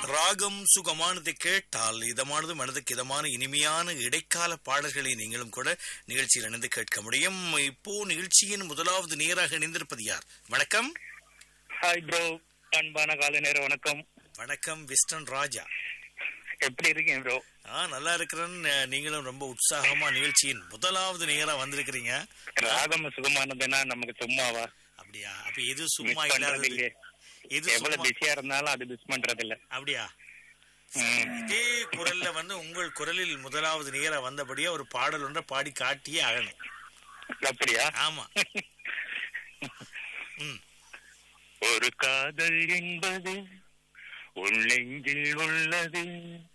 ராகம் சுகமானதை கேட்டால் இதமானது மனதுக்கு இதமான இனிமையான இடைக்கால பாடல்களை நீங்களும் கூட நிகழ்ச்சியில் இணைந்து கேட்க முடியும் இப்போ நிகழ்ச்சியின் முதலாவது நேராக இணைந்திருப்பது யார் வணக்கம் ஹாய் ப்ரோ அன்பான காலை நேரம் வணக்கம் வணக்கம் விஸ்டன் ராஜா எப்படி இருக்கீங்க ப்ரோ ஆ நல்லா இருக்கிறேன்னு நீங்களும் ரொம்ப உற்சாகமா நிகழ்ச்சியின் முதலாவது நேரா வந்திருக்கிறீங்க ராகம் சுகமானதுன்னா நமக்கு சும்மாவா அப்படியா அப்ப எது மிஸ் சும்மா பண்றது இல்லாதது இல்லையே எது எவ்வளவு சும்மா பிஸியா இருந்தாலும் அது மிஸ் பண்றது இல்ல அப்படியா ம். இதே குரல்ல வந்து உங்கள் குரலில் முதலாவது நேரா வந்தபடியா ஒரு பாடல் ஒன்றை பாடி காட்டியே ஆகணும் அப்படியா ஆமா ம் ஒரு காதல் என்பது உள் நெஞ்சில் உள்ளது